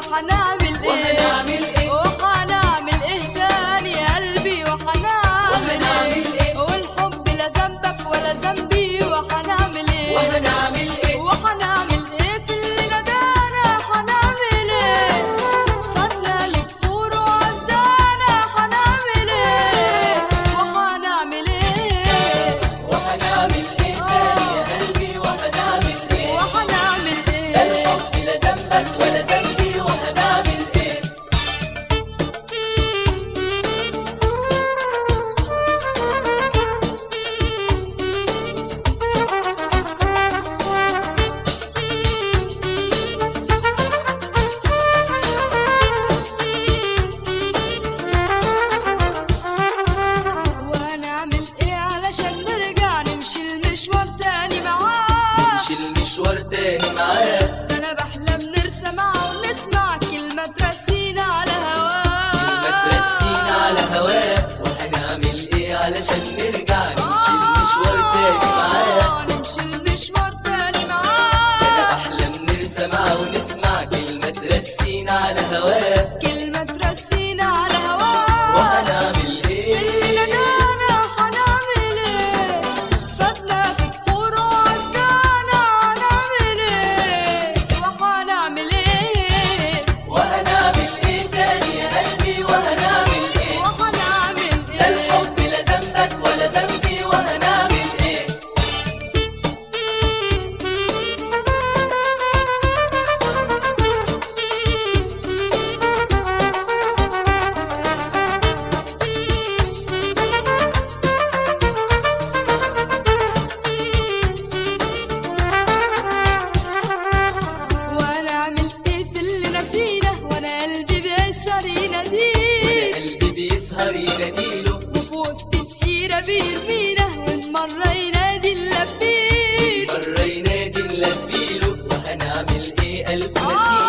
وحنعمل ايه وهنعمل إيه؟ وحنعمل ايه تاني يا قلبي وحنعمل وهنعمل ايه والحب لا ذنبك ولا ذنبي وحنعمل ايه وهنعمل ايه وحنعمل ايه في اللي ندانا حنعمل ايه خدنا للكفور وعدانا حنعمل ايه وحنعمل ايه وهنعمل ايه تاني يا قلبي وهنعمل ايه وحنعمل لا ايه الحب لا ذنبك ولا ذنبي وهنعمل ايه وهنعمل ايه علشان نرجع نمشي المشوار تاني معاه نمشي المشوار تاني معاه ده انا بحلم نرسى معاه ونسمع كلمة ترسينا على هواه ما ترسينا على هواه وهنعمل ايه علشان نرجع نمشي المشوار تاني معاه آه، نمشي المشوار تاني انا معاه بحلم نرسى معاه ونسمع كلمة ترسينا على هواه كلمة ترسينا على هواه وهنعمل ايه اللي ندانا حنعمل ايه فاتنا في كفور وعدانا هنعمل ايه وحنعمل ايه وهنعمل ايه تاني يا قلبي وهنعمل ايه وحنعمل لا ايه الحب لا ذنبك ولا ذنبي وهنعمل ايه وهنعمل ايه في اللي نسينا وانا قلبي بيسهر يناديه قلبي بيسهر يناديله وفي وسط الحيرة بيرمينا والمرة ينادي اللبيب مرة ينادي نلبيله وهنعمل ايه قلب نسيله